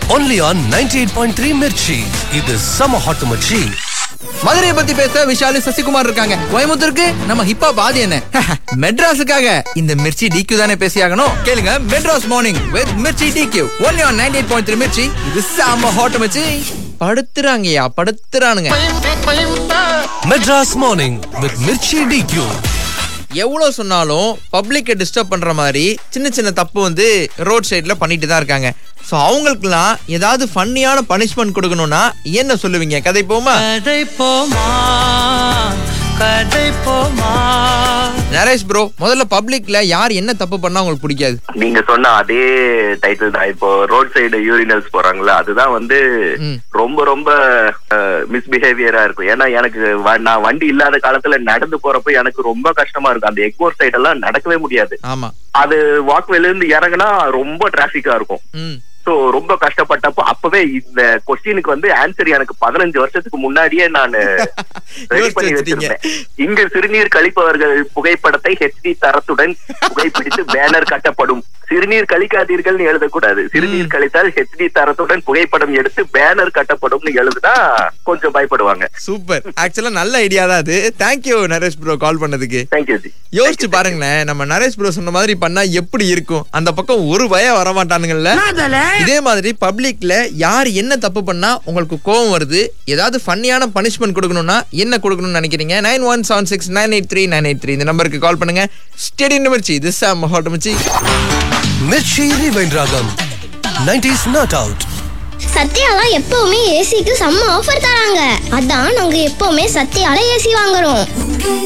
only on 98.3 Mirchi இது செம hot மச்சி மதுரையை பத்தி பேச விஷாலு சசிகுமார் இருக்காங்க கோயம்புத்தூருக்கு நம்ம ஹிப்பா பாதி என்ன மெட்ராஸுக்காக இந்த மிர்ச்சி டிக்யூ தானே பேசியாகணும் கேளுங்க Madras morning with Mirchi D Q only on ninety eight point three Mirchi இது சாம ஹாட் மச்சி படுத்துறாங்கய்யா படுத்துறானுங்க Madras morning with Mirchi D Q எவ்வளவு சொன்னாலும் பப்ளிக்கை டிஸ்டர்ப் பண்ற மாதிரி சின்ன சின்ன தப்பு வந்து ரோட் சைடுல பண்ணிட்டு தான் இருக்காங்க ஸோ அவங்களுக்குலாம் ஏதாவது ஃபன்னியான பனிஷ்மெண்ட் கொடுக்கணும்னா என்ன சொல்லுவீங்க கதை போமா கதை போமா கதை போமா நரேஷ் ப்ரோ முதல்ல பப்ளிக்ல யார் என்ன தப்பு பண்ணா உங்களுக்கு பிடிக்காது நீங்க சொன்ன அதே டைட்டில் தான் இப்போ ரோட் சைடு யூரினல்ஸ் போறாங்களா அதுதான் வந்து ம். ரொம்ப ரொம்ப மிஸ்பிஹேவியரா இருக்கும் ஏன்னா எனக்கு வ- நான் வண்டி இல்லாத காலத்துல நடந்து போறப்ப எனக்கு ரொம்ப கஷ்டமா இருக்கும் அந்த எக்மோர் சைடு எல்லாம் நடக்கவே முடியாது ஆமா அது வாக்வேல இருந்து இறங்குனா ரொம்ப டிராபிக்கா இருக்கும் ம் சோ ரொம்ப கஷ்டப்பட்டப்போ அப்பவே இந்த கொஸ்டினுக்கு வந்து ஆன்சர் எனக்கு பதினஞ்சு வருஷத்துக்கு முன்னாடியே நான் ரெடி யோசிச்சு பண்ணி வச்சிட்டீங்க. வச்சிருந்தேன் இங்கு சிறுநீர் கழிப்பவர்கள் புகைப்படத்தை ஹெச்டி தரத்துடன் புகைப்பிடித்து பேனர் கட்டப்படும் சிறுநீர் கழிக்காதீர்கள்னு எழுதக்கூடாது சிறுநீர் கழித்தால் ஹெச்டி தரத்துடன் புகைப்படம் எடுத்து பேனர் கட்டப்படும்னு எழுதுனா கொஞ்சம் பயப்படுவாங்க சூப்பர் ஆக்சுவலா நல்ல ஐடியா தான் அது தேங்க்யூ நரேஷ் ப்ரோ கால் பண்ணதுக்கு தேங்க்யூ ஜி யோசிச்சு பாருங்களேன் நம்ம நரேஷ் ப்ரோ சொன்ன மாதிரி பண்ணா எப்படி இருக்கும் அந்த பக்கம் ஒரு பயம் வர மாட்டானுங்கல்ல இதே மாதிரி பப்ளிக்ல யார் என்ன தப்பு பண்ணா உங்களுக்கு கோவம் வருது ஏதாவது ஃபன்னியான பனிஷ்மெண்ட் கொடுக்கணும்னா என்ன கொடுக்கணும்னு நினைக்கிறீங்க nine one seven six nine eight three nine eight three இந்த நம்பருக்கு கால் பண்ணுங்க ஸ்டேடியம் நிமிர்ச்சி திஸ் மச்சி மிர்ச்சி ரிவைண்ட் ராகம் 90s நாட் அவுட் சத்யாலாம் எப்பவுமே ஏசிக்கு செம்ம ஆஃபர் தராங்க அதான் நாங்க எப்பவுமே சத்யால ஏசி வாங்குறோம்